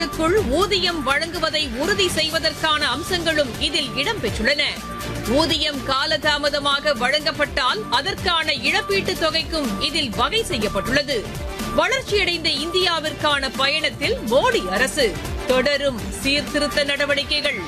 க்குள் ஊதியம் வழங்குவதை உறுதி செய்வதற்கான அம்சங்களும் இதில் இடம்பெற்றுள்ளன ஊதியம் காலதாமதமாக வழங்கப்பட்டால் அதற்கான இழப்பீட்டுத் தொகைக்கும் இதில் வகை செய்யப்பட்டுள்ளது வளர்ச்சியடைந்த இந்தியாவிற்கான பயணத்தில் மோடி அரசு தொடரும் சீர்திருத்த நடவடிக்கைகள்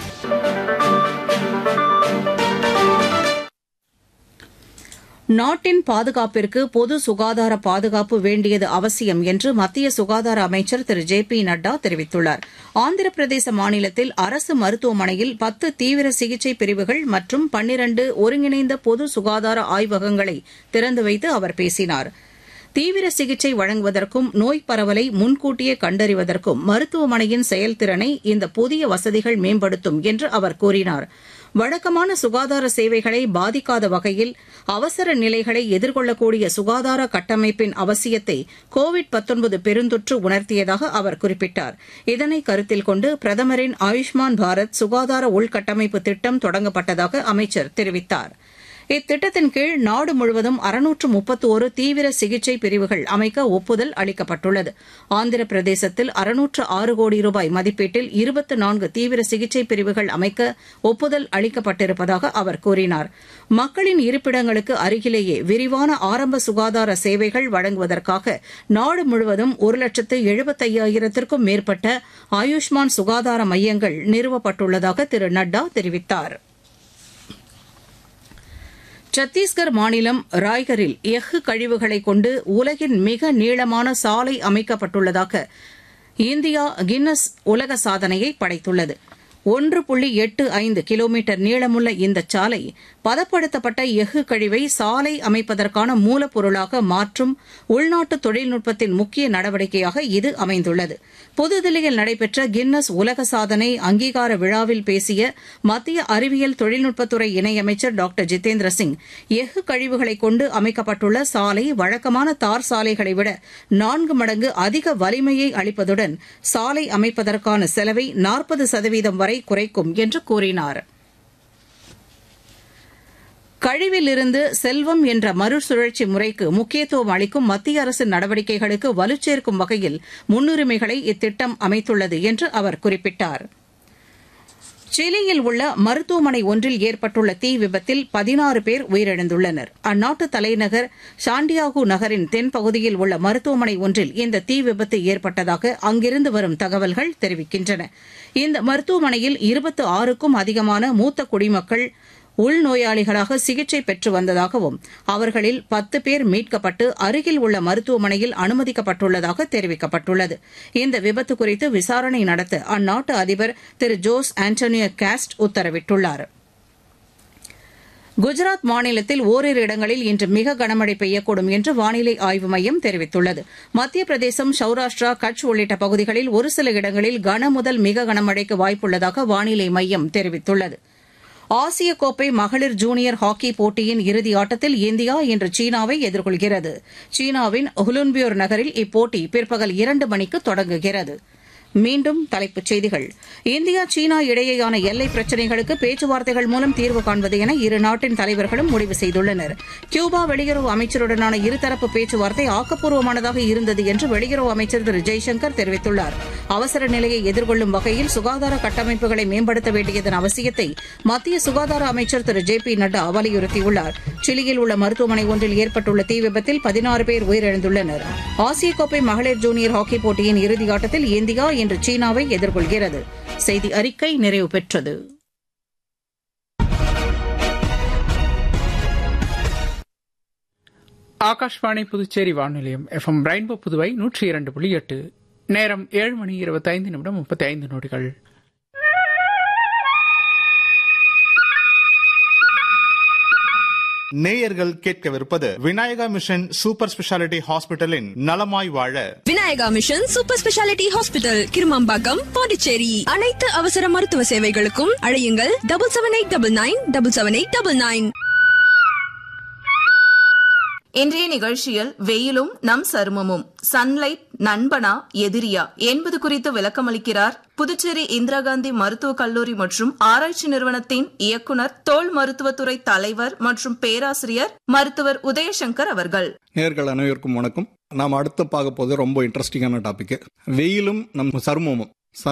நாட்டின் பாதுகாப்பிற்கு பொது சுகாதார பாதுகாப்பு வேண்டியது அவசியம் என்று மத்திய சுகாதார அமைச்சர் திரு ஜே பி நட்டா தெரிவித்துள்ளார் ஆந்திர பிரதேச மாநிலத்தில் அரசு மருத்துவமனையில் பத்து தீவிர சிகிச்சை பிரிவுகள் மற்றும் பன்னிரண்டு ஒருங்கிணைந்த பொது சுகாதார ஆய்வகங்களை திறந்து வைத்து அவர் பேசினார் தீவிர சிகிச்சை வழங்குவதற்கும் நோய் பரவலை முன்கூட்டியே கண்டறிவதற்கும் மருத்துவமனையின் செயல்திறனை இந்த புதிய வசதிகள் மேம்படுத்தும் என்று அவர் கூறினார் வழக்கமான சுகாதார சேவைகளை பாதிக்காத வகையில் அவசர நிலைகளை எதிர்கொள்ளக்கூடிய சுகாதார கட்டமைப்பின் அவசியத்தை கோவிட் பெருந்தொற்று உணர்த்தியதாக அவர் குறிப்பிட்டார் இதனை கருத்தில் கொண்டு பிரதமரின் ஆயுஷ்மான் பாரத் சுகாதார உள்கட்டமைப்பு திட்டம் தொடங்கப்பட்டதாக அமைச்சர் தெரிவித்தார் இத்திட்டத்தின் கீழ் நாடு முழுவதும் அறுநூற்று முப்பத்து ஒரு தீவிர சிகிச்சை பிரிவுகள் அமைக்க ஒப்புதல் அளிக்கப்பட்டுள்ளது ஆந்திர பிரதேசத்தில் அறுநூற்று ஆறு கோடி ரூபாய் மதிப்பீட்டில் இருபத்து நான்கு தீவிர சிகிச்சை பிரிவுகள் அமைக்க ஒப்புதல் அளிக்கப்பட்டிருப்பதாக அவர் கூறினார் மக்களின் இருப்பிடங்களுக்கு அருகிலேயே விரிவான ஆரம்ப சுகாதார சேவைகள் வழங்குவதற்காக நாடு முழுவதும் ஒரு லட்சத்து எழுபத்தையாயிரத்திற்கும் மேற்பட்ட ஆயுஷ்மான் சுகாதார மையங்கள் நிறுவப்பட்டுள்ளதாக திரு நட்டா தெரிவித்தாா் சத்தீஸ்கர் மாநிலம் ராய்கரில் எஃகு கழிவுகளை கொண்டு உலகின் மிக நீளமான சாலை அமைக்கப்பட்டுள்ளதாக இந்தியா கின்னஸ் உலக சாதனையை படைத்துள்ளது ஒன்று புள்ளி எட்டு ஐந்து கிலோமீட்டர் நீளமுள்ள இந்த சாலை பதப்படுத்தப்பட்ட எஃகு கழிவை சாலை அமைப்பதற்கான மூலப்பொருளாக மாற்றும் உள்நாட்டு தொழில்நுட்பத்தின் முக்கிய நடவடிக்கையாக இது அமைந்துள்ளது புதுதில்லியில் நடைபெற்ற கின்னஸ் உலக சாதனை அங்கீகார விழாவில் பேசிய மத்திய அறிவியல் தொழில்நுட்பத்துறை இணையமைச்சர் டாக்டர் ஜிதேந்திர சிங் எஃகு கழிவுகளை கொண்டு அமைக்கப்பட்டுள்ள சாலை வழக்கமான தார் சாலைகளை விட நான்கு மடங்கு அதிக வலிமையை அளிப்பதுடன் சாலை அமைப்பதற்கான செலவை நாற்பது சதவீதம் வரை குறைக்கும் என்று கூறினார் கழிவிலிருந்து செல்வம் என்ற மறுசுழற்சி முறைக்கு முக்கியத்துவம் அளிக்கும் மத்திய அரசின் நடவடிக்கைகளுக்கு வலுச்சேர்க்கும் வகையில் முன்னுரிமைகளை இத்திட்டம் அமைத்துள்ளது என்று அவர் குறிப்பிட்டார் சிலியில் உள்ள மருத்துவமனை ஒன்றில் ஏற்பட்டுள்ள தீ விபத்தில் பதினாறு பேர் உயிரிழந்துள்ளனர் அந்நாட்டு தலைநகர் சாண்டியாகு நகரின் தென்பகுதியில் உள்ள மருத்துவமனை ஒன்றில் இந்த தீ விபத்து ஏற்பட்டதாக அங்கிருந்து வரும் தகவல்கள் தெரிவிக்கின்றன இந்த மருத்துவமனையில் இருபத்து ஆறுக்கும் அதிகமான மூத்த குடிமக்கள் உள்நோயாளிகளாக சிகிச்சை பெற்று வந்ததாகவும் அவர்களில் பத்து பேர் மீட்கப்பட்டு அருகில் உள்ள மருத்துவமனையில் அனுமதிக்கப்பட்டுள்ளதாக தெரிவிக்கப்பட்டுள்ளது இந்த விபத்து குறித்து விசாரணை நடத்த அந்நாட்டு அதிபர் திரு ஜோஸ் ஆண்டோனியோ காஸ்ட் உத்தரவிட்டுள்ளார் குஜராத் மாநிலத்தில் ஓரிரு இடங்களில் இன்று மிக கனமழை பெய்யக்கூடும் என்று வானிலை ஆய்வு மையம் தெரிவித்துள்ளது மத்திய பிரதேசம் சௌராஷ்டிரா கட்ச் உள்ளிட்ட பகுதிகளில் ஒரு சில இடங்களில் கன முதல் மிக கனமழைக்கு வாய்ப்புள்ளதாக வானிலை மையம் தெரிவித்துள்ளது ஆசிய கோப்பை மகளிர் ஜூனியர் ஹாக்கி போட்டியின் இறுதி ஆட்டத்தில் இந்தியா இன்று சீனாவை எதிர்கொள்கிறது சீனாவின் ஹுலுன்பியோர் நகரில் இப்போட்டி பிற்பகல் இரண்டு மணிக்கு தொடங்குகிறது மீண்டும் தலைப்புச் செய்திகள் இந்தியா சீனா இடையேயான எல்லை பிரச்சினைகளுக்கு பேச்சுவார்த்தைகள் மூலம் தீர்வு காண்பது என இரு நாட்டின் தலைவர்களும் முடிவு செய்துள்ளனர் கியூபா வெளியுறவு அமைச்சருடனான இருதரப்பு பேச்சுவார்த்தை ஆக்கப்பூர்வமானதாக இருந்தது என்று வெளியுறவு அமைச்சர் திரு ஜெய்சங்கர் தெரிவித்துள்ளார் அவசர நிலையை எதிர்கொள்ளும் வகையில் சுகாதார கட்டமைப்புகளை மேம்படுத்த வேண்டியதன் அவசியத்தை மத்திய சுகாதார அமைச்சர் திரு ஜே பி நட்டா வலியுறுத்தியுள்ளார் சிலியில் உள்ள மருத்துவமனை ஒன்றில் ஏற்பட்டுள்ள தீ விபத்தில் பதினாறு பேர் உயிரிழந்துள்ளனர் ஆசிய கோப்பை மகளிர் ஜூனியர் ஹாக்கி போட்டியின் இறுதியாட்டத்தில் இந்தியா இன்று சீனாவை எதிர்கொள்கிறது செய்தி அறிக்கை நிறைவு பெற்றது ஆகாஷ்வாணி புதுச்சேரி வானொலியம் எஃப்எம் ரெயின்போ புதுவை நூற்றி இரண்டு புள்ளி எட்டு நேரம் ஏழு மணி இருபத்தைந்து நிமிடம் முப்பத்தி ஐந்து நொடிகள் நேயர்கள் கேட்கவிருப்பது விநாயகா மிஷன் சூப்பர் ஸ்பெஷாலிட்டி ஹாஸ்பிட்டலின் நலமாய் வாழ Vinayaka mission super speciality hospital Kirumampakkam Pondicherry அனைத்து அவசர மருத்துவ சேவைகளுக்கும் அழையுங்கள் double seven eight double nine double seven eight double nine இன்றைய நிகழ்ச்சியில் வெயிலும் நம் சருமமும் சன்லைட் நண்பனா எதிரியா என்பது குறித்து விளக்கமளிக்கிறார் புதுச்சேரி இந்திரா காந்தி மருத்துவக் கல்லூரி மற்றும் ஆராய்ச்சி நிறுவனத்தின் இயக்குனர் தோல் மருத்துவத்துறை தலைவர் மற்றும் பேராசிரியர் மருத்துவர் உதயசங்கர் அவர்கள் நேர்கள் அனைவருக்கும் வணக்கம் நாம் அடுத்து பார்க்க போது ரொம்ப இன்ட்ரெஸ்டிங்கான டாபிக் வெயிலும் நம் சருமமும்